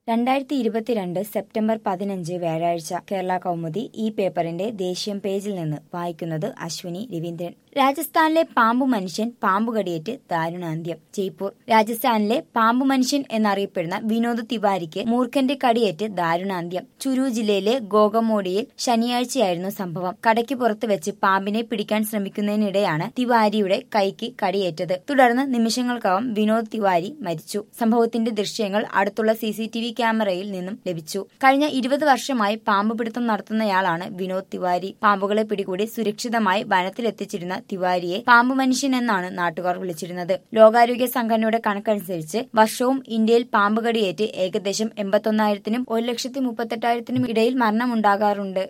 രണ്ടായിരത്തി ഇരുപത്തിരണ്ട് സെപ്റ്റംബർ പതിനഞ്ച് വ്യാഴാഴ്ച കേരള കൗമുദി ഈ പേപ്പറിന്റെ ദേശീയം പേജിൽ നിന്ന് വായിക്കുന്നത് അശ്വിനി രവീന്ദ്രൻ രാജസ്ഥാനിലെ പാമ്പു മനുഷ്യൻ പാമ്പുകടിയേറ്റ് ദാരുണാന്ത്യം ജയ്പൂർ രാജസ്ഥാനിലെ പാമ്പു മനുഷ്യൻ എന്നറിയപ്പെടുന്ന വിനോദ് തിവാരിക്ക് മൂർഖന്റെ കടിയേറ്റ് ദാരുണാന്ത്യം ചുരു ജില്ലയിലെ ഗോഗമോഡിയിൽ ശനിയാഴ്ചയായിരുന്നു സംഭവം കടയ്ക്ക് പുറത്ത് വെച്ച് പാമ്പിനെ പിടിക്കാൻ ശ്രമിക്കുന്നതിനിടെയാണ് തിവാരിയുടെ കൈക്ക് കടിയേറ്റത് തുടർന്ന് നിമിഷങ്ങൾക്കകം വിനോദ് തിവാരി മരിച്ചു സംഭവത്തിന്റെ ദൃശ്യങ്ങൾ അടുത്തുള്ള സി സി ടി വി ക്യാമറയിൽ നിന്നും ലഭിച്ചു കഴിഞ്ഞ ഇരുപത് വർഷമായി പാമ്പ് പിടുത്തം നടത്തുന്നയാളാണ് വിനോദ് തിവാരി പാമ്പുകളെ പിടികൂടി സുരക്ഷിതമായി വനത്തിലെത്തിച്ചിരുന്ന തിവാരിയെ പാമ്പു മനുഷ്യൻ എന്നാണ് നാട്ടുകാർ വിളിച്ചിരുന്നത് ലോകാരോഗ്യ സംഘടനയുടെ കണക്കനുസരിച്ച് വർഷവും ഇന്ത്യയിൽ പാമ്പ് കടിയേറ്റ് ഏകദേശം എൺപത്തൊന്നായിരത്തിനും ഒരു ലക്ഷത്തി മുപ്പത്തെട്ടായിരത്തിനും ഇടയിൽ മരണമുണ്ടാകാറുണ്ട്